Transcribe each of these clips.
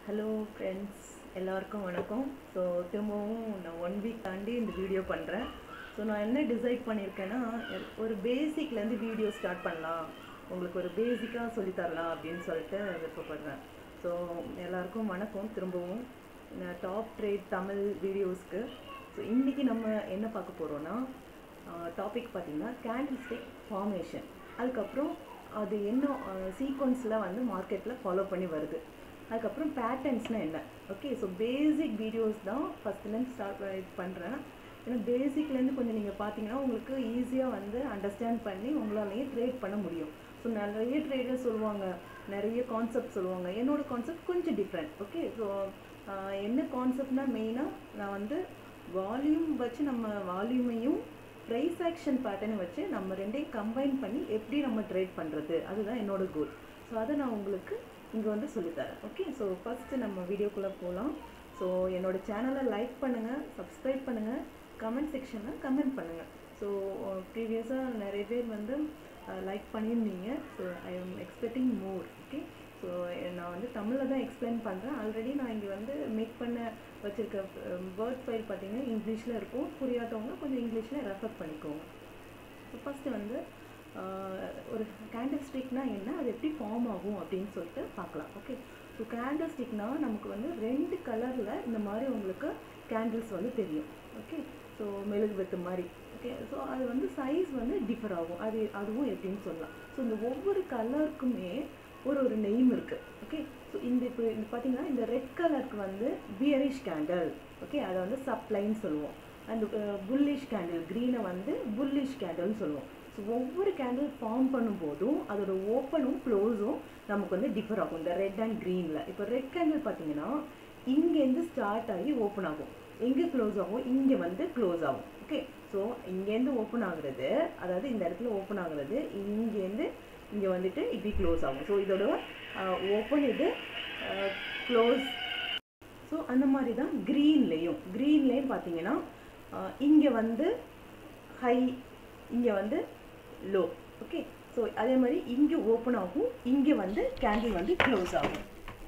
hello friends எல்லாருக்கும் வணக்கம் so திரும்பவும் நான் ஒன் வீக் தாண்டி இந்த வீடியோ பண்ணுறேன் ஸோ நான் என்ன டிசைட் பண்ணியிருக்கேன்னா எ- ஒரு பேசிக்லேருந்து வீடியோ ஸ்டார்ட் பண்ணலாம் உங்களுக்கு ஒரு பேசிக்காக சொல்லித்தரலாம் அப்படின்னு சொல்லிட்டு விருப்பப்படுறேன் ஸோ எல்லாருக்கும் வணக்கம் திரும்பவும் நான் டாப் ட்ரேட் தமிழ் வீடியோஸ்க்கு ஸோ இன்றைக்கி நம்ம என்ன பார்க்க போகிறோன்னா டாபிக் பார்த்தீங்கன்னா கேண்டில் ஸ்டிக் ஃபார்மேஷன் அதுக்கப்புறம் அது என்ன சீக்வன்ஸில் வந்து மார்க்கெட்டில் ஃபாலோ பண்ணி வருது அதுக்கப்புறம் பேட்டர்ன்ஸ்னால் என்ன ஓகே ஸோ பேசிக் வீடியோஸ் தான் ஃபஸ்ட்லேருந்து ஸ்டார்ட் பண்ணுறேன் ஏன்னா பேசிக்லேருந்து கொஞ்சம் நீங்கள் பார்த்தீங்கன்னா உங்களுக்கு ஈஸியாக வந்து அண்டர்ஸ்டாண்ட் பண்ணி உங்களாலேயே ட்ரேட் பண்ண முடியும் ஸோ நிறைய ட்ரேடர் சொல்லுவாங்க நிறைய கான்செப்ட் சொல்லுவாங்க என்னோட கான்செப்ட் கொஞ்சம் டிஃப்ரெண்ட் ஓகே ஸோ என்ன கான்செப்ட்னா மெயினாக நான் வந்து வால்யூம் வச்சு நம்ம வால்யூமையும் ப்ரைஸ் ஆக்ஷன் பேட்டர்னை வச்சு நம்ம ரெண்டையும் கம்பைன் பண்ணி எப்படி நம்ம ட்ரேட் பண்ணுறது அதுதான் என்னோட கோல் ஸோ அதை நான் உங்களுக்கு இங்கே வந்து சொல்லித்தரேன் ஓகே ஸோ ஃபஸ்ட்டு நம்ம வீடியோக்குள்ளே போகலாம் ஸோ என்னோட சேனலை லைக் பண்ணுங்கள் சப்ஸ்கிரைப் பண்ணுங்கள் கமெண்ட் செக்ஷனில் கமெண்ட் பண்ணுங்கள் ஸோ ப்ரீவியஸாக நிறைய பேர் வந்து லைக் பண்ணியிருந்தீங்க so I am expecting more okay so நான் வந்து தமிழில் தான் எக்ஸ்பிளைன் பண்ணுறேன் ஆல்ரெடி நான் இங்கே வந்து மேக் பண்ண வச்சுருக்க வேர்ட் ஃபைல் பார்த்தீங்கன்னா இங்கிலீஷில் இருக்கும் புரியாதவங்க கொஞ்சம் இங்கிலீஷில் ரெஃபர் பண்ணிக்கோங்க ஸோ ஃபஸ்ட்டு வந்து ஆஹ், ஒரு கேண்டில் ஸ்டிக்னா என்ன அது எப்படி ஃபார்ம் ஆகும் அப்படின்னு சொல்லிட்டு பார்க்கலாம் ஓகே ஸோ கேண்டில் ஸ்டிக்னா நமக்கு வந்து ரெண்டு கலரில் இந்த மாதிரி உங்களுக்கு கேண்டில்ஸ் வந்து தெரியும் ஓகே ஸோ மெழுகு வெத்து மாதிரி ஓகே ஸோ அது வந்து சைஸ் வந்து டிஃபர் ஆகும் அது அதுவும் எப்படின்னு சொல்லலாம் ஸோ இந்த ஒவ்வொரு கலருக்குமே ஒரு ஒரு நெய்ம் இருக்குது ஓகே ஸோ இந்த இப்போ இந்த பார்த்தீங்கன்னா இந்த ரெட் கலருக்கு வந்து பியரிஷ் கேண்டில் ஓகே அதை வந்து சப்ளைன்னு சொல்லுவோம் அந்த புல்லிஷ் கேண்டில் க்ரீனை வந்து புல்லிஷ் கேண்டில்னு சொல்லுவோம் ஸோ ஒவ்வொரு கேண்டில் ஃபார்ம் பண்ணும்போதும் அதோட ஓப்பனும் க்ளோஸும் நமக்கு வந்து டிஃபர் ஆகும் இந்த ரெட் அண்ட் க்ரீனில் இப்போ ரெட் கேண்டில் பார்த்தீங்கன்னா இங்கேருந்து ஸ்டார்ட் ஆகி ஓப்பன் ஆகும் எங்கே க்ளோஸ் ஆகும் இங்கே வந்து க்ளோஸ் ஆகும் ஓகே ஸோ இங்கேருந்து ஓப்பன் ஆகுறது அதாவது இந்த இடத்துல ஓப்பன் ஆகுறது இங்கேருந்து இங்கே வந்துட்டு இப்படி க்ளோஸ் ஆகும் ஸோ இதோட ஓப்பன் இது க்ளோஸ் ஸோ அந்த மாதிரி தான் க்ரீன்லேயும் க்ரீன்லேயும் பார்த்தீங்கன்னா இங்கே வந்து ஹை இங்கே வந்து லோ ஓகே ஸோ அதே மாதிரி இங்கே ஓப்பன் ஆகும் இங்கே வந்து கேண்டில் வந்து க்ளோஸ் ஆகும்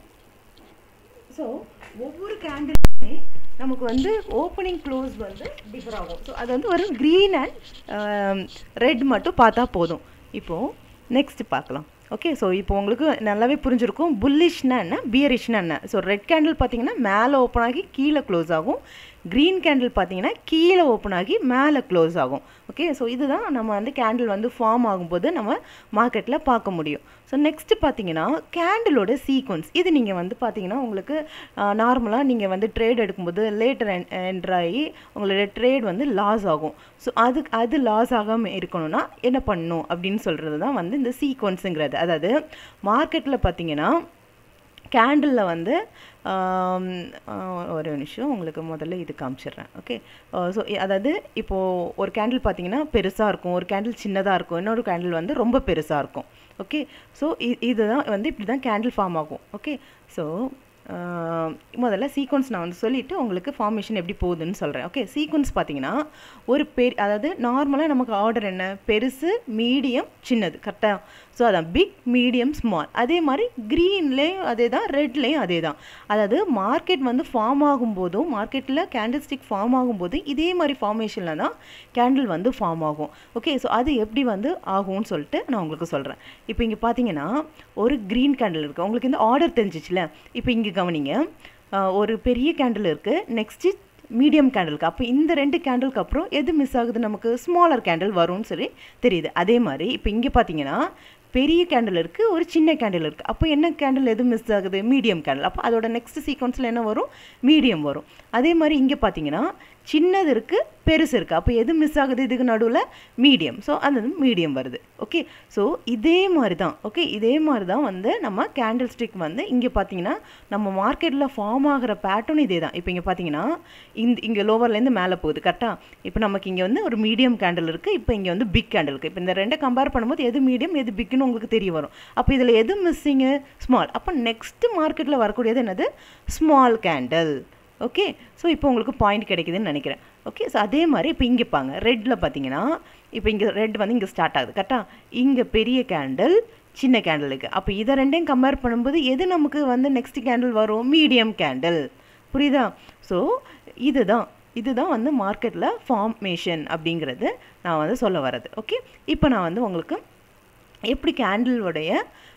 ஸோ ஒவ்வொரு கேண்டிலுமே நமக்கு வந்து ஓப்பனிங் க்ளோஸ் வந்து டிஃபர் ஆகும் ஸோ அது வந்து ஒரு க்ரீன் அண்ட் ரெட் மட்டும் பார்த்தா போதும் இப்போது நெக்ஸ்ட் பார்க்கலாம் ஓகே ஸோ இப்போ உங்களுக்கு நல்லாவே புரிஞ்சிருக்கும் புல்லிஷ்னா என்ன பியரிஷ்னா என்ன ஸோ ரெட் கேண்டில் பார்த்தீங்கன்னா மேலே ஓப்பன் ஆகி கீழே க்ளோஸ் ஆகும் க்ரீன் கேண்டில் பார்த்தீங்கன்னா கீழே ஓப்பன் ஆகி மேலே க்ளோஸ் ஆகும் ஓகே ஸோ இதுதான் நம்ம வந்து கேண்டில் வந்து ஃபார்ம் ஆகும்போது நம்ம மார்க்கெட்டில் பார்க்க முடியும் ஸோ நெக்ஸ்ட்டு பார்த்தீங்கன்னா கேண்டிலோட சீக்வன்ஸ் இது நீங்கள் வந்து பார்த்தீங்கன்னா உங்களுக்கு நார்மலாக நீங்கள் வந்து ட்ரேட் எடுக்கும்போது லேட்டர் என்ட்ராகி உங்களோட ட்ரேட் வந்து லாஸ் ஆகும் ஸோ அது அது லாஸ் ஆகாமல் இருக்கணும்னா என்ன பண்ணணும் அப்படின்னு சொல்கிறது தான் வந்து இந்த சீக்வன்ஸுங்கிறது அதாவது மார்க்கெட்டில் பார்த்தீங்கன்னா கேண்டிலில் வந்து ஆம், ஆ, ஒரு நிமிஷம் உங்களுக்கு முதல்ல இது காமிச்சிடுறேன் ஓகே ஸோ அதாவது இப்போது ஒரு கேண்டில் பார்த்தீங்கன்னா பெருசாக இருக்கும் ஒரு கேண்டில் சின்னதாக இருக்கும் இன்னொரு கேண்டில் வந்து ரொம்ப பெருசாக இருக்கும் ஓகே ஸோ இதுதான் வந்து இப்படி தான் கேண்டில் ஃபார்ம் ஆகும் ஓகே ஸோ முதல்ல சீக்வன்ஸ் நான் வந்து சொல்லிவிட்டு உங்களுக்கு ஃபார்மேஷன் எப்படி போகுதுன்னு சொல்கிறேன் ஓகே சீக்வன்ஸ் பார்த்தீங்கன்னா ஒரு பெரிய அதாவது நார்மலாக நமக்கு ஆர்டர் என்ன பெருசு மீடியம் சின்னது கரெக்டாக ஸோ அதான் பிக் மீடியம் ஸ்மால் அதே மாதிரி க்ரீன்லேயும் அதே தான் ரெட்லேயும் அதே தான் அதாவது மார்க்கெட் வந்து ஃபார்ம் ஆகும்போதும் மார்க்கெட்டில் கேண்டில் ஸ்டிக் ஃபார்ம் ஆகும்போது இதே மாதிரி ஃபார்மேஷனில் தான் கேண்டில் வந்து ஃபார்ம் ஆகும் ஓகே ஸோ அது எப்படி வந்து ஆகும்னு சொல்லிட்டு நான் உங்களுக்கு சொல்கிறேன் இப்போ இங்கே பார்த்தீங்கன்னா ஒரு க்ரீன் கேண்டில் இருக்குது உங்களுக்கு இந்த ஆர்டர் தெரிஞ்சிச்சுல இப்போ இங்கே கவனிங்க அஹ், ஒரு பெரிய கேண்டில் இருக்குது நெக்ஸ்ட்டு மீடியம் கேண்டிலுக்கு அப்போ இந்த ரெண்டு கேண்டிலுக்கு அப்புறம் எது மிஸ் ஆகுது நமக்கு ஸ்மாலர் கேண்டில் வரும்னு சொல்லி தெரியுது அதே மாதிரி இப்போ இங்கே பார்த்தீங்கன்னா பெரிய கேண்டில் இருக்குது ஒரு சின்ன கேண்டில் இருக்குது அப்போ என்ன கேண்டில் எது மிஸ் ஆகுது மீடியம் கேண்டில் அப்போ அதோட நெக்ஸ்ட் சீக்வன்ஸில் என்ன வரும் மீடியம் வரும் அதே மாதிரி இங்கே பார்த்தீங்கன்னா சின்னது இருக்குது பெருசு இருக்குது அப்போ எது மிஸ் ஆகுது இதுக்கு நடுவில் மீடியம் ஸோ அந்த மீடியம் வருது ஓகே ஸோ இதே மாதிரி தான் ஓகே இதே மாதிரி தான் வந்து நம்ம கேண்டில் ஸ்டிக் வந்து இங்கே பார்த்தீங்கன்னா நம்ம மார்க்கெட்டில் ஃபார்ம் ஆகிற பேட்டர்ன் இதே தான் இப்போ இங்கே பார்த்தீங்கன்னா இந்த இங்கே லோவர்லேருந்து மேலே போகுது கரெக்டாக இப்போ நமக்கு இங்கே வந்து ஒரு மீடியம் கேண்டில் இருக்குது இப்போ இங்கே வந்து பிக் கேண்டில் இருக்குது இப்போ இந்த ரெண்டை கம்பேர் பண்ணும்போது எது மீடியம் எது பிக்னு உங்களுக்கு தெரிய வரும் அப்போ இதில் எது மிஸ்ஸிங்கு ஸ்மால் அப்போ நெக்ஸ்ட்டு மார்க்கெட்டில் வரக்கூடியது என்னது ஸ்மால் கேண்டில் ஓகே ஸோ இப்போ உங்களுக்கு பாயிண்ட் கிடைக்குதுன்னு நினைக்கிறேன் ஓகே ஸோ அதே மாதிரி இப்போ இங்கே பாங்க ரெட்டில் பார்த்தீங்கன்னா இப்போ இங்கே ரெட் வந்து இங்கே ஸ்டார்ட் ஆகுது கரெக்டாக இங்கே பெரிய கேண்டில் சின்ன கேண்டலுக்கு அப்போ இதை ரெண்டையும் கம்பேர் பண்ணும்போது எது நமக்கு வந்து நெக்ஸ்ட் கேண்டில் வரும் மீடியம் கேண்டில் புரியுதா ஸோ இதுதான் இதுதான் வந்து மார்க்கெட்டில் ஃபார்மேஷன் அப்படிங்கிறது நான் வந்து சொல்ல வர்றது ஓகே இப்போ நான் வந்து உங்களுக்கு எப்படி கேண்டிலோடைய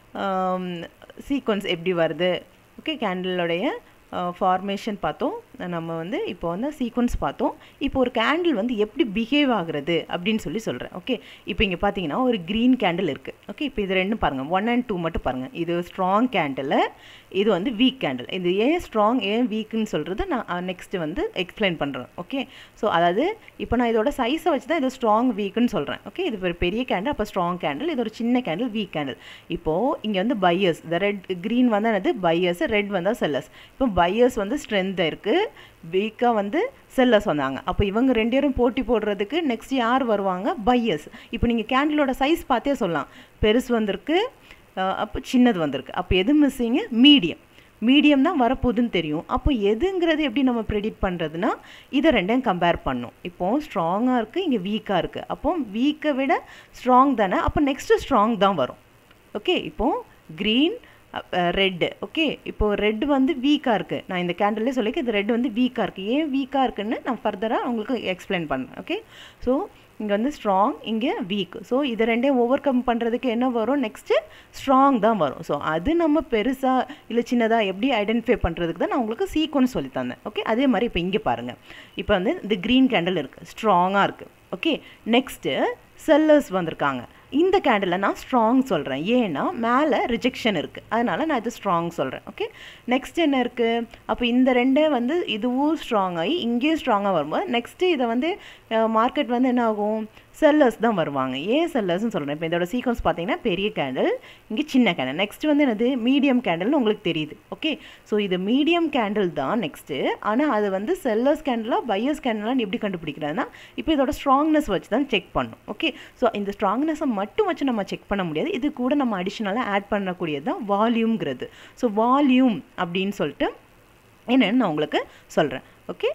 சீக்வன்ஸ் எப்படி வருது ஓகே கேண்டிலோடைய ஃபார்மேஷன் பார்த்தோம் நம்ம வந்து இப்போ வந்து சீக்வன்ஸ் பார்த்தோம் இப்போ ஒரு கேண்டில் வந்து எப்படி பிஹேவ் ஆகுறது அப்படின்னு சொல்லி சொல்கிறேன் ஓகே இப்போ இங்கே பார்த்தீங்கன்னா ஒரு க்ரீன் கேண்டில் இருக்குது ஓகே இப்போ இது ரெண்டும் பாருங்கள் ஒன் அண்ட் டூ மட்டும் பாருங்கள் இது ஸ்ட்ராங் கேண்டில் இது வந்து வீக் கேண்டில் இது ஏன் ஸ்ட்ராங் ஏன் வீக்குன்னு சொல்கிறது நான் நெக்ஸ்ட்டு வந்து எக்ஸ்பிளைன் பண்ணுறேன் ஓகே ஸோ அதாவது இப்போ நான் இதோட சைஸை வச்சு தான் இது ஸ்ட்ராங் வீக்குன்னு சொல்கிறேன் ஓகே இது ஒரு பெரிய கேண்டில் அப்போ ஸ்ட்ராங் கேண்டில் இது ஒரு சின்ன கேண்டில் வீக் கேண்டில் இப்போது இங்கே வந்து பையர்ஸ் இந்த ரெட் க்ரீன் வந்தால் என்னது பையர்ஸ் ரெட் வந்தால் செல்லர்ஸ் இப்போ பையர்ஸ் வந்து ஸ்ட்ரென்த் இருக்குது வீக்காக வந்து செல்லர்ஸ் வந்தாங்க அப்போ இவங்க ரெண்டு பேரும் போட்டி போடுறதுக்கு நெக்ஸ்ட் யார் வருவாங்க பையர்ஸ் இப்போ நீங்கள் கேண்டிலோட சைஸ் பார்த்தே சொல்லலாம் பெருசு வந்திருக்கு அப்போ சின்னது வந்திருக்கு அப்போ எது மிஸ்ஸிங்கு மீடியம் மீடியம் தான் வரப்போகுதுன்னு தெரியும் அப்போ எதுங்கிறது எப்படி நம்ம ப்ரெடிக்ட் பண்ணுறதுனா இதை ரெண்டையும் கம்பேர் பண்ணும் இப்போது ஸ்ட்ராங்காக இருக்குது இங்கே வீக்காக இருக்குது அப்போ வீக்கை விட ஸ்ட்ராங் தானே அப்போ நெக்ஸ்ட்டு ஸ்ட்ராங் தான் வரும் ஓகே இப்போது க்ரீன் ரெட்டு ஓகே இப்போது ரெட் வந்து வீக்காக இருக்குது நான் இந்த கேண்டிலே சொல்லியிருக்கேன் இது ரெட் வந்து வீக்காக இருக்குது ஏன் வீக்காக இருக்குன்னு நான் ஃபர்தராக உங்களுக்கு எக்ஸ்பிளைன் பண்ணேன் ஓகே ஸோ இங்கே வந்து ஸ்ட்ராங் இங்கே வீக் ஸோ இதை ரெண்டையும் ஓவர் கம் பண்ணுறதுக்கு என்ன வரும் நெக்ஸ்ட்டு ஸ்ட்ராங் தான் வரும் ஸோ அது நம்ம பெருசாக இல்லை சின்னதாக எப்படி ஐடென்டிஃபை பண்ணுறதுக்கு தான் நான் உங்களுக்கு சீக்வன்ஸ் சொல்லி தந்தேன் ஓகே அதே மாதிரி இப்போ இங்கே பாருங்கள் இப்போ வந்து இந்த க்ரீன் கேண்டில் இருக்குது ஸ்ட்ராங்காக இருக்குது ஓகே நெக்ஸ்ட்டு செல்லர்ஸ் வந்திருக்காங்க இந்த கேண்டில் நான் ஸ்ட்ராங் சொல்கிறேன் ஏன்னா மேலே ரிஜெக்ஷன் இருக்குது அதனால் நான் இது ஸ்ட்ராங் சொல்கிறேன் ஓகே நெக்ஸ்ட் என்ன இருக்குது அப்போ இந்த ரெண்டே வந்து இதுவும் ஸ்ட்ராங் ஆகி இங்கேயும் ஸ்ட்ராங்காக வரும்போது நெக்ஸ்ட்டு இதை வந்து மார்க்கெட் வந்து என்ன ஆகும் செல்லர்ஸ் தான் வருவாங்க ஏன் செல்லர்ஸ்னு சொல்கிறேன் இப்போ இதோட சீக்வன்ஸ் பார்த்தீங்கன்னா பெரிய கேண்டில் இங்கே சின்ன கேண்டில் நெக்ஸ்ட் வந்து என்னது மீடியம் கேண்டில்னு உங்களுக்கு தெரியுது ஓகே ஸோ இது மீடியம் கேண்டில் தான் நெக்ஸ்ட்டு ஆனால் அது வந்து செல்லர்ஸ் கேண்டிலாக பையர்ஸ் கேண்டிலான்னு எப்படி கண்டுபிடிக்கிறதுனா இப்போ இதோட ஸ்ட்ராங்னஸ் வச்சு தான் செக் பண்ணும் ஓகே ஸோ இந்த ஸ்ட்ராங்னஸை மட்டும் வச்சு நம்ம செக் பண்ண முடியாது இது கூட நம்ம அடிஷ்னலாக ஆட் பண்ணக்கூடியது தான் வால்யூம்ங்கிறது ஸோ வால்யூம் அப்படின்னு சொல்லிட்டு என்னென்னு நான் உங்களுக்கு சொல்கிறேன் ஓகே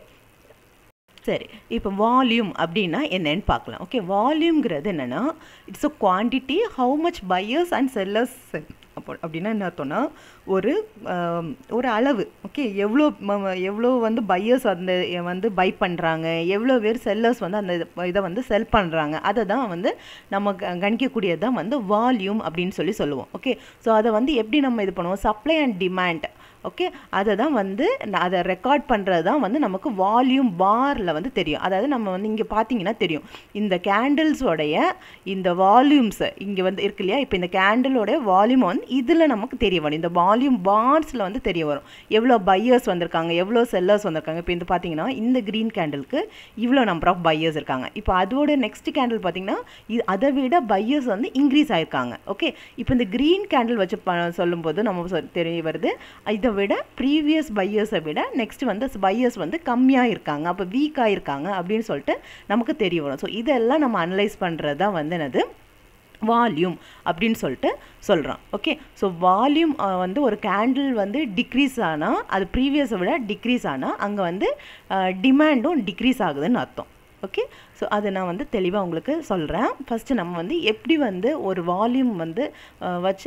சரி இப்போ வால்யூம் அப்படின்னா என்னன்னு பார்க்கலாம் ஓகே வால்யூம்ங்கிறது என்னென்னா it's a quantity how much buyers and sellers அப்போ அப்படின்னா என்ன அர்த்தம்னா ஒரு ஒரு அளவு ஓகே எவ்வளோ எவ்வளோ வந்து பையர்ஸ் அந்த வந்து பை பண்ணுறாங்க எவ்வளோ பேர் செல்லர்ஸ் வந்து அந்த இதை வந்து செல் பண்ணுறாங்க அதை தான் வந்து நம்ம கணிக்கக்கூடியது தான் வந்து வால்யூம் அப்படின்னு சொல்லி சொல்லுவோம் ஓகே ஸோ அதை வந்து எப்படி நம்ம இது பண்ணுவோம் சப்ளை அண்ட் டிமாண்ட் ஓகே அதை தான் வந்து அதை ரெக்கார்ட் பண்ணுறது தான் வந்து நமக்கு வால்யூம் பாரில் வந்து தெரியும் அதாவது நம்ம வந்து இங்கே பார்த்தீங்கன்னா தெரியும் இந்த கேண்டில்ஸோடைய இந்த வால்யூம்ஸை இங்கே வந்து இருக்கு இல்லையா இப்போ இந்த கேண்டிலோடைய வால்யூம் வந்து இதில் நமக்கு தெரிய வரும் இந்த வால்யூம் பார்ஸில் வந்து தெரிய வரும் எவ்வளோ பையர்ஸ் வந்திருக்காங்க எவ்வளோ செல்லர்ஸ் வந்திருக்காங்க இப்போ இந்த பார்த்தீங்கன்னா இந்த க்ரீன் கேண்டிலுக்கு இவ்வளோ நம்பர் ஆஃப் பையர்ஸ் இருக்காங்க இப்போ அதோட நெக்ஸ்ட் கேண்டில் பார்த்தீங்கன்னா இது அதை விட பையர்ஸ் வந்து இன்க்ரீஸ் ஆயிருக்காங்க ஓகே இப்போ இந்த க்ரீன் கேண்டில் வச்சு சொல்லும்போது நம்ம தெரிய வருது இதை விட ப்ரீவியஸ் பையர்ஸை விட நெக்ஸ்ட் வந்து பையர்ஸ் வந்து கம்மியாக இருக்காங்க அப்போ வீக்காக இருக்காங்க அப்படின்னு சொல்லிட்டு நமக்கு தெரிய வரும் ஸோ இதெல்லாம் நம்ம அனலைஸ் பண்ணுறது தான் வந்து என்னது வால்யூம் அப்படின்னு சொல்லிட்டு சொல்கிறோம் ஓகே ஸோ வால்யூம் வந்து ஒரு கேண்டில் வந்து டிக்ரீஸ் ஆனால் அது ப்ரீவியஸை விட டிக்ரீஸ் ஆனால் அங்கே வந்து டிமாண்டும் டிக்ரீஸ் ஆகுதுன்னு அர்த்தம் ஓகே ஸோ அதை நான் வந்து தெளிவாக உங்களுக்கு சொல்கிறேன் ஃபஸ்ட்டு நம்ம வந்து எப்படி வந்து ஒரு வால்யூம் வந்து வச்சு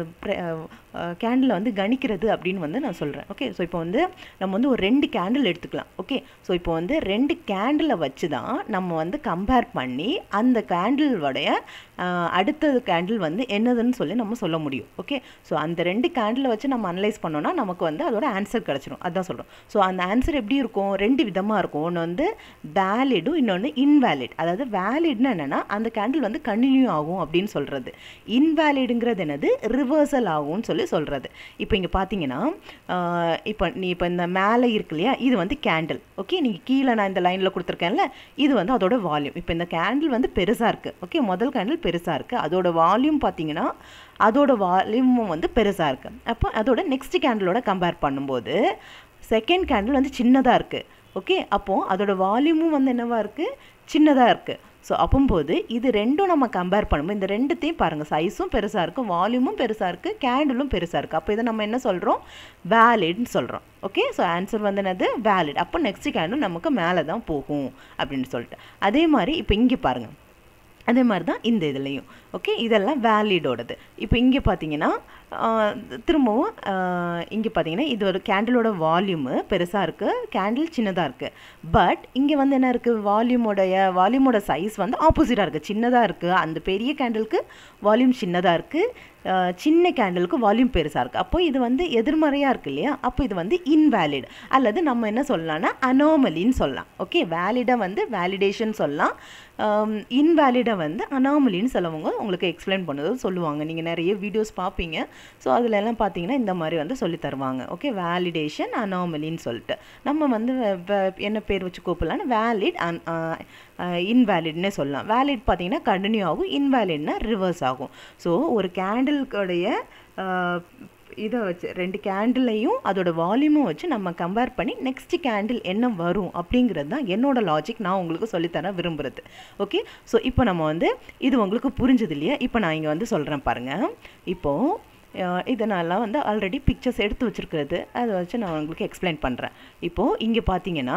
கேண்டில் வந்து கணிக்கிறது அப்படின்னு வந்து நான் சொல்கிறேன் ஓகே ஸோ இப்போ வந்து நம்ம வந்து ஒரு ரெண்டு கேண்டில் எடுத்துக்கலாம் ஓகே ஸோ இப்போ வந்து ரெண்டு கேண்டிலை வச்சு தான் நம்ம வந்து கம்பேர் பண்ணி அந்த கேண்டிலோடைய அடுத்தது கேண்டில் வந்து என்னதுன்னு சொல்லி நம்ம சொல்ல முடியும் ஓகே ஸோ அந்த ரெண்டு கேண்டிலை வச்சு நம்ம அனலைஸ் பண்ணோன்னா நமக்கு வந்து அதோட ஆன்சர் கிடச்சிரும் அதுதான் சொல்கிறோம் ஸோ அந்த ஆன்சர் எப்படி இருக்கும் ரெண்டு விதமாக இருக்கும் ஒன்று வந்து வேலிடும் இன்னொன்று இன்வேலிட் அதாவது வேலிட்னு என்னென்னா அந்த கேண்டில் வந்து கண்டினியூ ஆகும் அப்படின்னு சொல்கிறது இன்வேலிடுங்கிறது என்னது ரிவர்சல் ஆகும்னு சொல்லி சொல்கிறது இப்போ இங்கே பார்த்தீங்கன்னா இப்போ நீ இப்போ இந்த மேலே இருக்கு இல்லையா இது வந்து கேண்டில் ஓகே நீங்கள் கீழே நான் இந்த லைனில் கொடுத்துருக்கேன்ல இது வந்து அதோட வால்யூம் இப்போ இந்த கேண்டில் வந்து பெருசாக இருக்குது ஓகே முதல் கேண்டில் பெருசாக இருக்குது அதோட வால்யூம் பார்த்தீங்கன்னா அதோட வால்யூமும் வந்து பெருசாக இருக்குது அப்போ அதோட நெக்ஸ்ட் கேண்டிலோட கம்பேர் பண்ணும்போது செகண்ட் கேண்டில் வந்து சின்னதாக இருக்குது ஓகே அப்போது அதோட வால்யூமும் வந்து என்னவாக இருக்குது சின்னதாக இருக்குது ஸோ அப்போம்போது இது ரெண்டும் நம்ம கம்பேர் பண்ணும்போது இந்த ரெண்டுத்தையும் பாருங்கள் சைஸும் பெருசாக இருக்குது வால்யூமும் பெருசாக இருக்குது கேண்டிலும் பெருசாக இருக்குது அப்போ இதை நம்ம என்ன சொல்கிறோம் வேலிட்னு சொல்கிறோம் ஓகே ஸோ ஆன்சர் வந்து என்னது வேலிட் அப்போ நெக்ஸ்ட் கேண்டில் நமக்கு மேலே தான் போகும் அப்படின்னு சொல்லிட்டு அதே மாதிரி இப்போ இங்கே பாருங்கள் அதே மாதிரி தான் இந்த இதுலேயும் ஓகே இதெல்லாம் வேலிடோடது இப்போ இங்கே பார்த்தீங்கன்னா ஆஹ், திரும்பவும் இங்கே பார்த்தீங்கன்னா இது ஒரு கேண்டிலோட வால்யூமு பெருசாக இருக்குது கேண்டில் சின்னதாக இருக்குது பட் இங்கே வந்து என்ன இருக்குது வால்யூமோடைய வால்யூமோட சைஸ் வந்து ஆப்போசிட்டாக இருக்குது சின்னதாக இருக்குது அந்த பெரிய கேண்டிலுக்கு வால்யூம் சின்னதாக இருக்குது சின்ன கேண்டிலுக்கு வால்யூம் பெருசாக இருக்குது அப்போ இது வந்து எதிர்மறையாக இருக்கு இல்லையா அப்போ இது வந்து இன்வேலிட் அல்லது நம்ம என்ன சொல்லலாம்னா அனாமலின்னு சொல்லலாம் ஓகே வேலிடை வந்து வேலிடேஷன் சொல்லலாம் இன்வேலிடை வந்து அனாமலின்னு சொல்லவங்க உங்களுக்கு எக்ஸ்பிளைன் பண்ணது சொல்லுவாங்க நீங்கள் நிறைய வீடியோஸ் பார்ப்பீங்க ஸோ அதில் எல்லாம் பார்த்தீங்கன்னா இந்த மாதிரி வந்து சொல்லி தருவாங்க ஓகே வேலிடேஷன் அனாமலின்னு சொல்லிட்டு நம்ம வந்து வே- வே- என்ன பேர் வச்சு கூப்பிடலாம்னா வேலிட் அன் இன்வேலிட்னே சொல்லலாம் வேலிட் பார்த்தீங்கன்னா கண்டினியூ ஆகும் இன்வேலிட்னா ரிவர்ஸ் ஆகும் ஸோ ஒரு கேண்டிலுடைய இதை வச்சு ரெண்டு கேண்டிலையும் அதோட வால்யூமும் வச்சு நம்ம கம்பேர் பண்ணி நெக்ஸ்ட் கேண்டில் என்ன வரும் அப்படிங்கிறது தான் என்னோட லாஜிக் நான் உங்களுக்கு சொல்லித்தர விரும்புகிறது ஓகே ஸோ இப்போ நம்ம வந்து இது உங்களுக்கு புரிஞ்சது இல்லையா இப்போ நான் இங்கே வந்து சொல்கிறேன் பாருங்கள் இப்போது அஹ் இதை நான்லாம் வந்து ஆல்ரெடி பிக்சர்ஸ் எடுத்து வச்சுருக்கிறது அதை வச்சு நான் உங்களுக்கு எக்ஸ்பிளைன் பண்ணுறேன் இப்போது இங்கே பார்த்தீங்கன்னா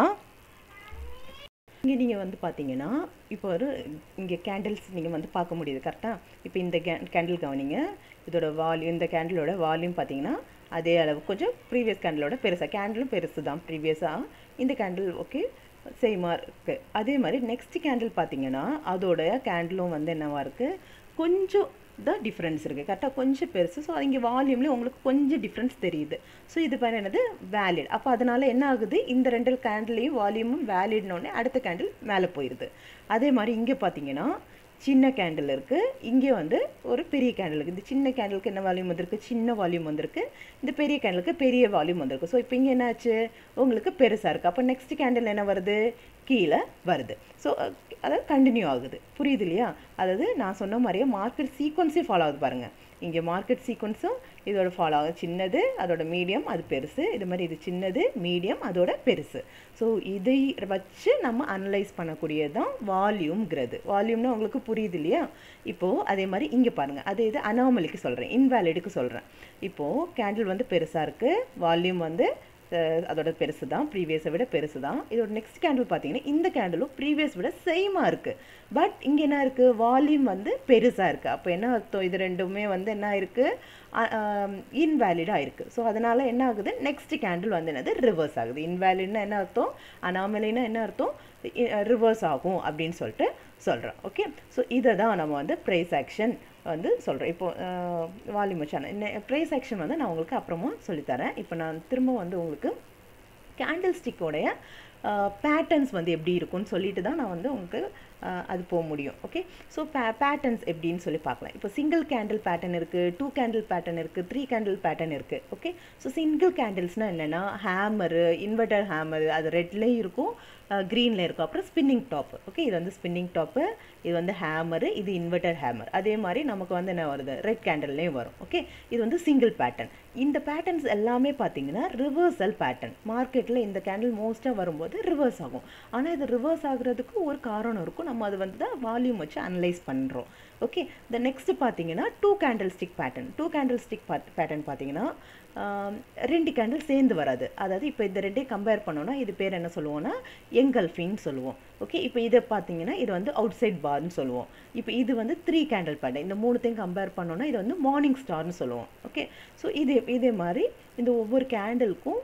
இங்கே நீங்கள் வந்து பார்த்தீங்கன்னா இப்போ ஒரு இங்கே கேண்டில்ஸ் நீங்கள் வந்து பார்க்க முடியுது கரெக்டாக இப்போ இந்த கேண்டில் கவனிங்க இதோட வால்யூம் இந்த கேண்டிலோட வால்யூம் பார்த்தீங்கன்னா அதே அளவு கொஞ்சம் ப்ரீவியஸ் கேண்டிலோட பெருசாக கேண்டிலும் பெருசு தான் ப்ரீவியஸாக இந்த கேண்டில் ஓகே சேமாக இருக்குது அதே மாதிரி நெக்ஸ்ட் கேண்டில் பார்த்தீங்கன்னா அதோட கேண்டிலும் வந்து என்னவா இருக்குது கொஞ்சம் தான் டிஃப்ரென்ஸ் இருக்குது கரெக்டாக கொஞ்சம் பெருசு ஸோ இங்கே வால்யூம்லேயும் உங்களுக்கு கொஞ்சம் டிஃப்ரென்ஸ் தெரியுது ஸோ இது பேர் என்னது வேலிட் அப்போ அதனால் என்ன ஆகுது இந்த ரெண்டு கேண்டிலையும் வால்யூமும் வேலிட்னோடனே அடுத்த கேண்டில் மேலே போயிடுது அதே மாதிரி இங்கே பார்த்தீங்கன்னா சின்ன கேண்டில் இருக்குது இங்கே வந்து ஒரு பெரிய கேண்டில் இருக்குது இந்த சின்ன கேண்டிலுக்கு என்ன வால்யூம் வந்திருக்கு சின்ன வால்யூம் வந்திருக்கு இந்த பெரிய கேண்டிலுக்கு பெரிய வால்யூம் வந்திருக்கு ஸோ இப்போ இங்கே என்னாச்சு உங்களுக்கு பெருசாக இருக்குது அப்போ நெக்ஸ்ட் கேண்டில் என்ன வருது கீழே வருது ஸோ அதாவது கண்டினியூ ஆகுது புரியுது இல்லையா அதாவது நான் சொன்ன மாதிரியே மார்க்கெட் சீக்வன்ஸே ஃபாலோ ஆகுது பாருங்கள் இங்கே மார்க்கெட் சீக்வன்ஸும் இதோட ஃபாலோ ஆகுது சின்னது அதோட மீடியம் அது பெருசு இது மாதிரி இது சின்னது மீடியம் அதோட பெருசு ஸோ இதை வச்சு நம்ம அனலைஸ் பண்ணக்கூடியது தான் வால்யூம்ங்கிறது வால்யூம்னு உங்களுக்கு புரியுது இல்லையா இப்போது அதே மாதிரி இங்கே பாருங்கள் அதே இது அனாமலிக்கு சொல்கிறேன் இன்வேலிடுக்கு சொல்கிறேன் இப்போது கேண்டில் வந்து பெருசாக இருக்குது வால்யூம் வந்து அஹ், அதோட பெருசு தான் ப்ரீவியஸை விட பெருசு தான் இதோட நெக்ஸ்ட் கேண்டில் பார்த்தீங்கன்னா இந்த கேண்டிலும் ப்ரீவியஸ் விட சேமாக இருக்குது பட் இங்கே என்ன இருக்குது வால்யூம் வந்து பெருசாக இருக்குது அப்போ என்ன அர்த்தம் இது ரெண்டுமே வந்து என்ன இருக்குது இன்வேலிடாக இருக்குது ஸோ அதனால் என்ன ஆகுது நெக்ஸ்ட் கேண்டில் வந்து என்னது ரிவர்ஸ் ஆகுது இன்வேலிட்னா என்ன அர்த்தம் அனாமலினா என்ன அர்த்தம் ரிவர்ஸ் ஆகும் அப்படின்னு சொல்லிட்டு சொல்கிறோம் ஓகே ஸோ இதை தான் நம்ம வந்து ப்ரைஸ் ஆக்ஷன் வந்து சொல்கிறோம் இப்போ வால்யூம் வச்சான ப்ரைஸ் ஆக்ஷன் வந்து நான் உங்களுக்கு அப்புறமா சொல்லித்தரேன் இப்போ நான் திரும்ப வந்து உங்களுக்கு கேண்டில் ஸ்டிக்கோடைய பேட்டர்ன்ஸ் வந்து எப்படி இருக்கும்னு சொல்லிட்டு தான் நான் வந்து உங்களுக்கு அஹ், அது போக முடியும் ஓகே ஸோ பே பேட்டர்ன்ஸ் எப்படின்னு சொல்லி பார்க்கலாம் இப்போ சிங்கிள் கேண்டில் பேட்டர்ன் இருக்குது டூ கேண்டில் பேட்டர்ன் இருக்குது த்ரீ கேண்டில் பேட்டர்ன் இருக்குது ஓகே ஸோ சிங்கிள் கேண்டில்ஸ்னால் என்னென்னா ஹேமரு இன்வெர்டர் ஹேமரு அது ரெட்லேயும் இருக்கும் க்ரீனில் இருக்கும் அப்புறம் ஸ்பின்னிங் டாப் ஓகே இது வந்து ஸ்பின்னிங் டாப்பு இது வந்து ஹேமரு இது இன்வெர்டர் ஹேமர் அதே மாதிரி நமக்கு வந்து என்ன வருது ரெட் கேண்டில்லையும் வரும் ஓகே இது வந்து சிங்கிள் பேட்டர்ன் இந்த பேட்டர்ன்ஸ் எல்லாமே பார்த்தீங்கன்னா ரிவர்சல் பேட்டர்ன் மார்க்கெட்டில் இந்த கேண்டில் மோஸ்ட்டாக வரும்போது ரிவர்ஸ் ஆகும் ஆனால் இது ரிவர்ஸ் ஆகுறதுக்கு ஒரு காரணம் இருக்கும் நம்ம அது வந்து தான் வால்யூம் வச்சு அனலைஸ் பண்ணுறோம் ஓகே இந்த நெக்ஸ்ட் பார்த்தீங்கன்னா two candle stick pattern two candle stick pattern பார்த்தீங்கன்னா ஆம், ரெண்டு கேண்டில் சேர்ந்து வராது அதாவது இப்போ இந்த ரெண்டையும் கம்பேர் பண்ணோன்னா இது பேர் என்ன சொல்லுவோம்னா எங்கல்ஃபின்னு சொல்லுவோம் ஓகே இப்போ இதை பார்த்தீங்கன்னா இது வந்து அவுட் சைட் பார்னு சொல்லுவோம் இப்போ இது வந்து த்ரீ கேண்டில் பேட்டர்ன் இந்த மூணுத்தையும் கம்பேர் பண்ணோன்னா இது வந்து மார்னிங் ஸ்டார்னு சொல்லுவோம் ஓகே ஸோ இதே இதே மாதிரி இந்த ஒவ்வொரு கேண்டிலுக்கும்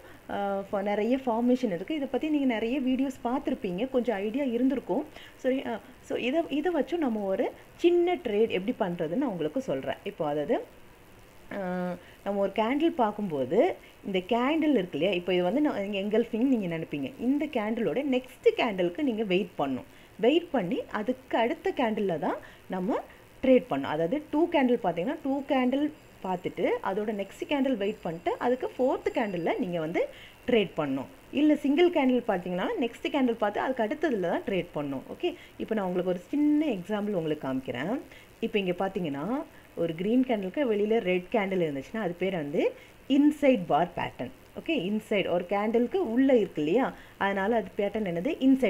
நிறைய ஃபார்மேஷன் இருக்குது இதை பற்றி நீங்கள் நிறைய வீடியோஸ் பார்த்துருப்பீங்க கொஞ்சம் ஐடியா இருந்திருக்கும் சரி ஸோ இதை இதை வச்சும் நம்ம ஒரு சின்ன ட்ரேட் எப்படி பண்ணுறதுன்னு நான் உங்களுக்கு சொல்கிறேன் இப்போ அதாவது ஆஹ் நம்ம ஒரு கேண்டில் பார்க்கும்போது இந்த கேண்டில் இருக்கு இல்லையா இப்போ இது வந்து நான் எங்கல்ஃபிங் நீங்கள் நினைப்பீங்க இந்த கேண்டிலோட நெக்ஸ்ட் கேண்டிலுக்கு நீங்கள் வெயிட் பண்ணணும் வெயிட் பண்ணி அதுக்கு அடுத்த கேண்டிலில் தான் நம்ம ட்ரேட் பண்ணணும் அதாவது டூ கேண்டில் பார்த்தீங்கன்னா டூ கேண்டில் பார்த்துட்டு அதோட நெக்ஸ்ட் கேண்டில் வெயிட் பண்ணிட்டு அதுக்கு ஃபோர்த்து கேண்டிலில் நீங்கள் வந்து ட்ரேட் பண்ணணும் இல்லை சிங்கிள் கேண்டில் பார்த்தீங்கன்னா நெக்ஸ்ட் கேண்டில் பார்த்து அதுக்கு அடுத்ததில் தான் ட்ரேட் பண்ணணும் ஓகே இப்போ நான் உங்களுக்கு ஒரு சின்ன எக்ஸாம்பிள் உங்களுக்கு காமிக்கிறேன் இப்போ இங்கே பார்த்தீங்கன்னா ஒரு க்ரீன் கேண்டிலுக்கு வெளியில் ரெட் கேண்டில் இருந்துச்சுன்னா அது பேர் வந்து inside bar pattern okay inside ஒரு கேண்டிலுக்கு உள்ளே இருக்கு இல்லையா அதனால் அது பேட்டர்ன் என்னது இன்சைட் பார்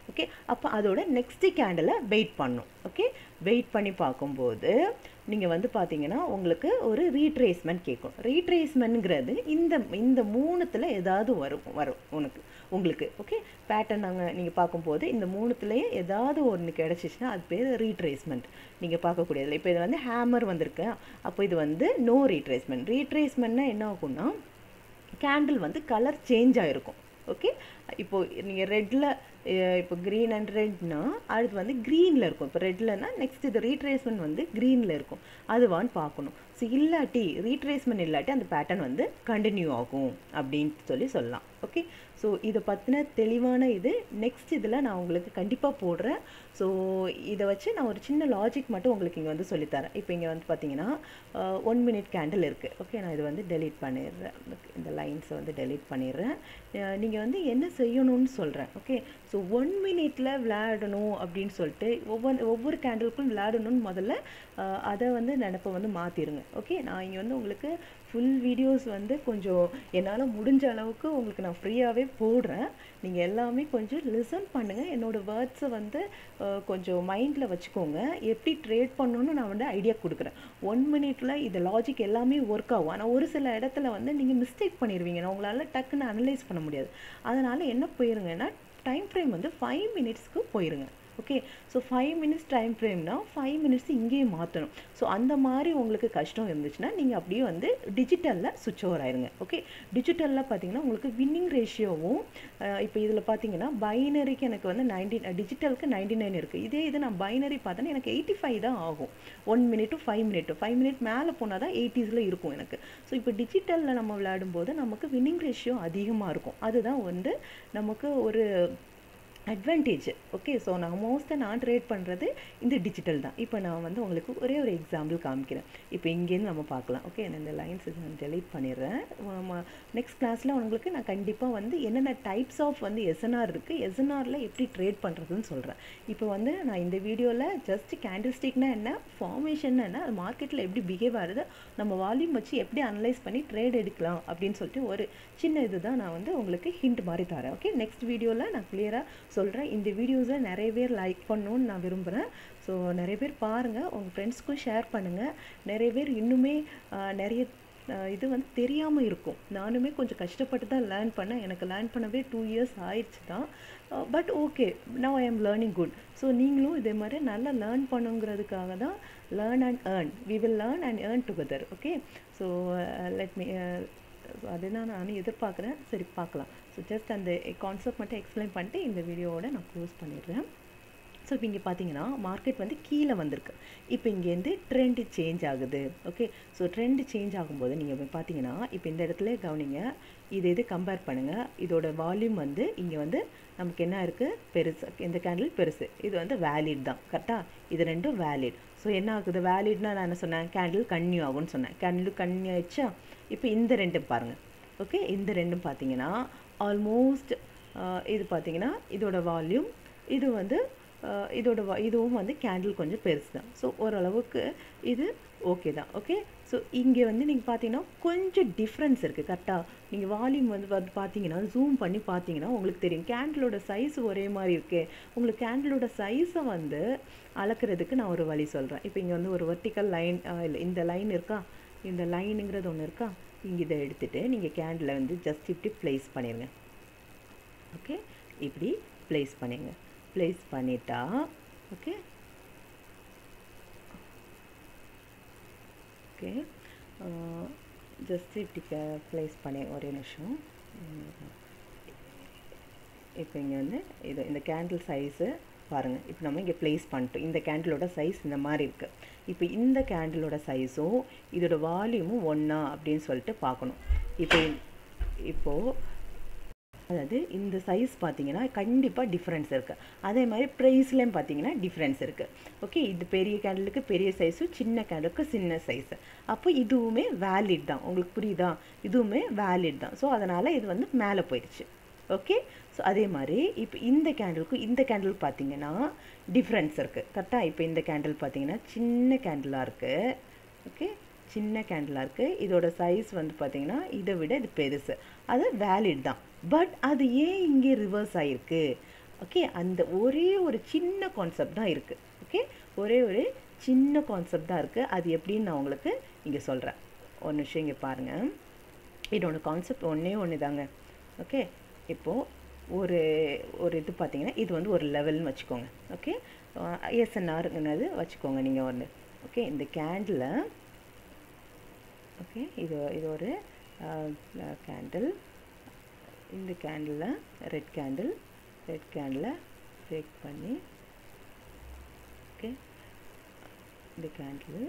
ஓகே அப்போ அதோட நெக்ஸ்ட் கேண்டிலை வெயிட் பண்ணும் ஓகே வெயிட் பண்ணி பார்க்கும்போது நீங்கள் வந்து பார்த்தீங்கன்னா உங்களுக்கு ஒரு ரீட்ரேஸ்மெண்ட் கேட்கும் ரீட்ரேஸ்மெண்ட்ங்கிறது இந்த இந்த மூணுத்தில் ஏதாவது வரும் வரும் உனக்கு உங்களுக்கு ஓகே பேட்டர்ன் நாங்கள் நீங்கள் பார்க்கும்போது இந்த மூணுத்துலேயே ஏதாவது ஒன்று கிடச்சிச்சின்னா அது பேர் ரீட்ரேஸ்மெண்ட் நீங்கள் பார்க்கக்கூடியதில்ல இப்போ இது வந்து ஹேமர் வந்திருக்கு அப்போ இது வந்து நோ ரீட்ரேஸ்மெண்ட் ரீட்ரேஸ்மெண்ட்னா என்ன ஆகும்னா கேண்டில் வந்து கலர் சேஞ்ச் ஆகிருக்கும் ஓகே இப்போது நீங்கள் ரெட்டில் இப்போ க்ரீன் அண்ட் ரெட்னா அடுத்து வந்து க்ரீனில் இருக்கும் இப்போ ரெட்லனா நெக்ஸ்ட் இது ரீட்ரேஸ்மெண்ட் வந்து க்ரீனில் இருக்கும் அதுவான்னு பார்க்கணும் ஸோ இல்லாட்டி ரீட்ரேஸ்மெண்ட் இல்லாட்டி அந்த பேட்டர்ன் வந்து கண்டினியூ ஆகும் அப்படின்னு சொல்லி சொல்லலாம் ஓகே ஸோ இதை பற்றின தெளிவான இது நெக்ஸ்ட் இதில் நான் உங்களுக்கு கண்டிப்பாக போடுறேன் ஸோ இதை வச்சு நான் ஒரு சின்ன லாஜிக் மட்டும் உங்களுக்கு இங்கே வந்து சொல்லித்தரேன் இப்போ இங்கே வந்து பார்த்தீங்கன்னா ஒன் மினிட் கேண்டில் இருக்குது ஓகே நான் இது வந்து டெலீட் பண்ணிடுறேன் இந்த லைன்ஸை வந்து டெலீட் பண்ணிடுறேன் நீங்கள் வந்து என்ன செய்யணும்னு சொல்கிறேன் ஓகே ஸோ ஒன் மினிட்ல விளையாடணும் அப்படின்னு சொல்லிட்டு ஒவ்வொரு ஒவ்வொரு கேண்டிலுக்கும் விளையாடணும்னு முதல்ல அதை வந்து நினப்பை வந்து மாற்றிடுங்க ஓகே நான் இங்கே வந்து உங்களுக்கு ஃபுல் வீடியோஸ் வந்து கொஞ்சம் என்னால் முடிஞ்ச அளவுக்கு உங்களுக்கு நான் ஃப்ரீயாகவே போடுறேன் நீங்கள் எல்லாமே கொஞ்சம் லிசன் பண்ணுங்கள் என்னோடய வேர்ட்ஸை வந்து கொஞ்சம் மைண்டில் வச்சுக்கோங்க எப்படி ட்ரேட் பண்ணணும்னு நான் வந்து ஐடியா கொடுக்குறேன் ஒன் மினிட்ல இது லாஜிக் எல்லாமே ஒர்க் ஆகும் ஆனால் ஒரு சில இடத்துல வந்து நீங்கள் மிஸ்டேக் பண்ணிடுவீங்க நான் உங்களால் டக்குன்னு அனலைஸ் பண்ண முடியாது அதனால் என்ன போயிருங்கன்னா டைம் ஃப்ரேம் வந்து ஃபைவ் மினிட்ஸ்க்கு போயிருங்க okay so five minutes time ஃப்ரேம்னா ஃபைவ் மினிட்ஸ் இங்கேயே மாற்றணும் ஸோ அந்த மாதிரி உங்களுக்கு கஷ்டம் இருந்துச்சுன்னா நீங்கள் அப்படியே வந்து டிஜிட்டலில் சுவிட்ச் ஓவர் ஆயிருங்க ஓகே டிஜிட்டலில் பார்த்தீங்கன்னா உங்களுக்கு வின்னிங் ரேஷியோவும் இப்போ இதில் பார்த்தீங்கன்னா பைனரிக்கு எனக்கு வந்து நைன்டீன் டிஜிட்டலுக்கு நைன்டி நைன் இருக்குது இதே இது நான் பைனரி பார்த்தேன்னா எனக்கு எயிட்டி ஃபைவ் தான் ஆகும் one minute to five minute five minute மேலே போனால் தான் எயிட்டிஸில் இருக்கும் எனக்கு ஸோ இப்போ டிஜிட்டலில் நம்ம விளையாடும்போது நமக்கு வின்னிங் ரேஷியோ அதிகமாக இருக்கும் அதுதான் வந்து நமக்கு ஒரு அட்வான்டேஜ் ஓகே ஸோ நான் மோஸ்ட்டாக நான் ட்ரேட் பண்ணுறது இந்த டிஜிட்டல் தான் இப்போ நான் வந்து உங்களுக்கு ஒரே ஒரு எக்ஸாம்பிள் காமிக்கிறேன் இப்போ இங்கேருந்து நம்ம பார்க்கலாம் ஓகே நான் இந்த லைன்ஸ் நான் டெலீட் பண்ணிடுறேன் நெக்ஸ்ட் கிளாஸில் உங்களுக்கு நான் கண்டிப்பாக வந்து என்னென்ன டைப்ஸ் ஆஃப் வந்து எஸ்என்ஆர் இருக்குது எஸ்என்ஆரில் எப்படி ட்ரேட் பண்ணுறதுன்னு சொல்கிறேன் இப்போ வந்து நான் இந்த வீடியோவில் ஜஸ்ட் கேண்டில் ஸ்டிக்னா என்ன ஃபார்மேஷன் என்ன அது மார்க்கெட்டில் எப்படி பிஹேவ் ஆகுது நம்ம வால்யூம் வச்சு எப்படி அனலைஸ் பண்ணி ட்ரேட் எடுக்கலாம் அப்படின்னு சொல்லிட்டு ஒரு சின்ன இது தான் நான் வந்து உங்களுக்கு ஹிண்ட் மாதிரி தரேன் ஓகே நெக்ஸ்ட் வீடியோவில் நான் கிளியராக சொல்கிறேன் இந்த வீடியோஸை நிறைய பேர் லைக் பண்ணணுன்னு நான் விரும்புகிறேன் ஸோ நிறைய பேர் பாருங்கள் உங்கள் ஃப்ரெண்ட்ஸ்க்கும் ஷேர் பண்ணுங்கள் நிறைய பேர் இன்னுமே நிறைய இது வந்து தெரியாமல் இருக்கும் நானுமே கொஞ்சம் கஷ்டப்பட்டு தான் லேர்ன் பண்ணேன் எனக்கு லேர்ன் பண்ணவே டூ இயர்ஸ் ஆயிடுச்சு தான் but okay now I am learning good so நீங்களும் இதே மாதிரி நல்லா லேர்ன் பண்ணுங்கிறதுக்காக தான் learn and earn we will learn and earn together okay so let me அதுதான் நான் எதிர்பார்க்குறேன் சரி பார்க்கலாம் ஸோ ஜஸ்ட் அந்த கான்செப்ட் மட்டும் எக்ஸ்பிளைன் பண்ணிட்டு இந்த வீடியோவோட நான் க்ளோஸ் பண்ணிடுறேன் ஸோ இப்போ இங்கே பார்த்தீங்கன்னா மார்க்கெட் வந்து கீழே வந்திருக்கு இப்போ இங்கேருந்து ட்ரெண்டு சேஞ்ச் ஆகுது ஓகே ஸோ ட்ரெண்டு சேஞ்ச் ஆகும்போது நீங்கள் போய் பார்த்தீங்கன்னா இப்போ இந்த இடத்துல கவனிங்க இது இது கம்பேர் பண்ணுங்கள் இதோட வால்யூம் வந்து இங்கே வந்து நமக்கு என்ன இருக்குது பெருசு இந்த கேண்டில் பெருசு இது வந்து வேலிட் தான் கரெக்டாக இது ரெண்டும் வேலிட் ஸோ என்ன ஆகுது வேலிட்னா நான் என்ன சொன்னேன் கேண்டில் கன்னியூ ஆகும்னு சொன்னேன் கேண்டில் கன்னியூ ஆயிடுச்சா இப்போ இந்த ரெண்டும் பாருங்கள் ஓகே இந்த ரெண்டும் பார்த்தீங்கன்னா ஆல்மோஸ்ட் இது பார்த்தீங்கன்னா இதோட வால்யூம் இது வந்து இதோட இதுவும் வந்து கேண்டில் கொஞ்சம் பெருசு தான் ஸோ ஓரளவுக்கு இது ஓகே தான் ஓகே ஸோ இங்கே வந்து நீங்கள் பார்த்தீங்கன்னா கொஞ்சம் டிஃப்ரென்ஸ் இருக்குது கரெக்டாக நீங்கள் வால்யூம் வந்து வந்து பார்த்தீங்கன்னா ஜூம் பண்ணி பார்த்தீங்கன்னா உங்களுக்கு தெரியும் கேண்டிலோட சைஸ் ஒரே மாதிரி இருக்குது உங்களுக்கு கேண்டிலோட சைஸை வந்து அளக்கிறதுக்கு நான் ஒரு வழி சொல்கிறேன் இப்போ இங்கே வந்து ஒரு வெர்டிக்கல் லைன் இல்லை இந்த லைன் இருக்கா இந்த லைனுங்கிறது ஒன்று இருக்கா இங்கே இதை எடுத்துகிட்டு நீங்கள் கேண்டில் வந்து ஜஸ்ட் இப்படி ப்ளேஸ் பண்ணிடுங்க ஓகே இப்படி ப்ளேஸ் பண்ணிடுங்க ப்ளேஸ் பண்ணிட்டா ஓகே ஓகே ஜஸ்ட் இப்படி ப்ளேஸ் பண்ணி ஒரே நிமிஷம் இப்போ இங்கே வந்து இது இந்த கேண்டில் சைஸு பாருங்கள் இப்போ நம்ம இங்கே ப்ளேஸ் பண்ணிட்டோம் இந்த கேண்டிலோட சைஸ் இந்த மாதிரி இருக்குது இப்போ இந்த கேண்டிலோட சைஸும் இதோட வால்யூமும் ஒன்றா அப்படின்னு சொல்லிட்டு பார்க்கணும் இப்போ இப்போது அதாவது இந்த சைஸ் பார்த்தீங்கன்னா கண்டிப்பாக டிஃப்ரென்ஸ் இருக்குது அதே மாதிரி ப்ரைஸ்லேயும் பார்த்தீங்கன்னா டிஃப்ரென்ஸ் இருக்குது ஓகே இது பெரிய கேண்டலுக்கு பெரிய சைஸும் சின்ன கேண்டலுக்கு சின்ன சைஸு அப்போ இதுவுமே வேலிட் தான் உங்களுக்கு புரியுதா இதுவுமே வேலிட் தான் ஸோ அதனால் இது வந்து மேலே போயிடுச்சு ஓகே ஸோ அதே மாதிரி இப்போ இந்த கேண்டிலுக்கும் இந்த கேண்டில் பார்த்தீங்கன்னா டிஃப்ரென்ஸ் இருக்குது கரெக்டாக இப்போ இந்த கேண்டில் பார்த்தீங்கன்னா சின்ன கேண்டிலாக இருக்குது ஓகே சின்ன கேண்டிலாக இருக்குது இதோட சைஸ் வந்து பார்த்தீங்கன்னா இதை விட இது பெருசு அது வேலிட் தான் பட் அது ஏன் இங்கே ரிவர்ஸ் ஆகிருக்கு ஓகே அந்த ஒரே ஒரு சின்ன கான்செப்ட் தான் இருக்குது ஓகே ஒரே ஒரு சின்ன கான்செப்ட் தான் இருக்குது அது எப்படின்னு நான் உங்களுக்கு இங்கே சொல்கிறேன் ஒரு நிமிஷம் இங்கே பாருங்கள் இதோட கான்செப்ட் ஒன்றே ஒன்று தாங்க ஓகே இப்போது ஒரு ஒரு இது பார்த்தீங்கன்னா இது வந்து ஒரு லெவல்னு வச்சுக்கோங்க ஓகே ஏஎஸ்என்ஆருங்கிறது வச்சுக்கோங்க நீங்கள் ஒன்று ஓகே இந்த கேண்டில் ஓகே இது இது ஒரு கேண்டில் இந்த candle red candle red candle break பண்ணி ஓகே இந்த கேண்டில்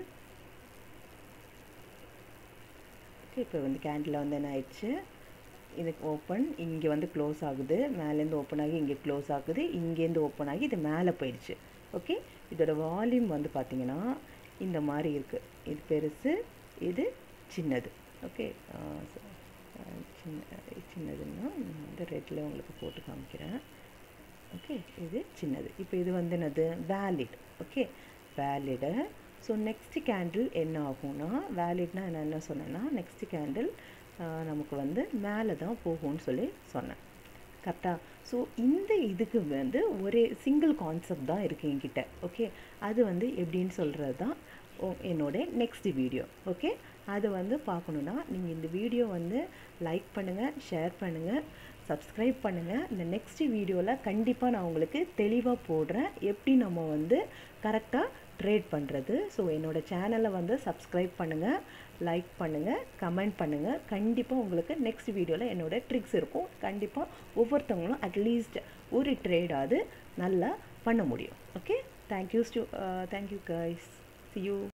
ஓகே இப்போ வந்து கேண்டில் வந்து என்ன ஆயிடுச்சு இதுக்கு ஓப்பன் இங்கே வந்து க்ளோஸ் ஆகுது மேலேருந்து ஓப்பன் ஆகி இங்கே க்ளோஸ் ஆகுது இங்கேருந்து ஓப்பன் ஆகி இது மேலே போயிடுச்சு ஓகே இதோட வால்யூம் வந்து பார்த்திங்கன்னா இந்த மாதிரி இருக்குது இது பெருசு இது சின்னது ஓகே சின்ன சின்னதுன்னா நான் வந்து ரெட்டில் உங்களுக்கு போட்டு காமிக்கிறேன் ஓகே இது சின்னது இப்போ இது வந்து என்னது valid okay valid so next candle என்ன ஆகும்னா வேலிட்னா நான் என்ன சொன்னேன்னா நெக்ஸ்ட் கேண்டில் நமக்கு வந்து மேலே தான் போகும்னு சொல்லி சொன்னேன் கரெக்டாக ஸோ இந்த இதுக்கு வந்து ஒரே சிங்கிள் கான்செப்ட் தான் இருக்குது என்கிட்ட ஓகே அது வந்து எப்படின்னு சொல்கிறது தான் என்னோட நெக்ஸ்ட் வீடியோ ஓகே அதை வந்து பார்க்கணுன்னா நீங்கள் இந்த வீடியோ வந்து லைக் பண்ணுங்கள் ஷேர் பண்ணுங்கள் சப்ஸ்கிரைப் பண்ணுங்கள் இந்த நெக்ஸ்ட் வீடியோவில் கண்டிப்பாக நான் உங்களுக்கு தெளிவாக போடுறேன் எப்படி நம்ம வந்து கரெக்டாக ட்ரேட் பண்ணுறது ஸோ என்னோடய சேனலை வந்து சப்ஸ்கிரைப் பண்ணுங்கள் லைக் பண்ணுங்கள் கமெண்ட் பண்ணுங்கள் கண்டிப்பாக உங்களுக்கு நெக்ஸ்ட் வீடியோவில் என்னோடய ட்ரிக்ஸ் இருக்கும் கண்டிப்பாக ஒவ்வொருத்தவங்களும் அட்லீஸ்ட் ஒரு ட்ரேடாவது நல்லா பண்ண முடியும் ஓகே தேங்க்யூ ஸ்டூ தேங்க்யூ கைஸ் சி யூ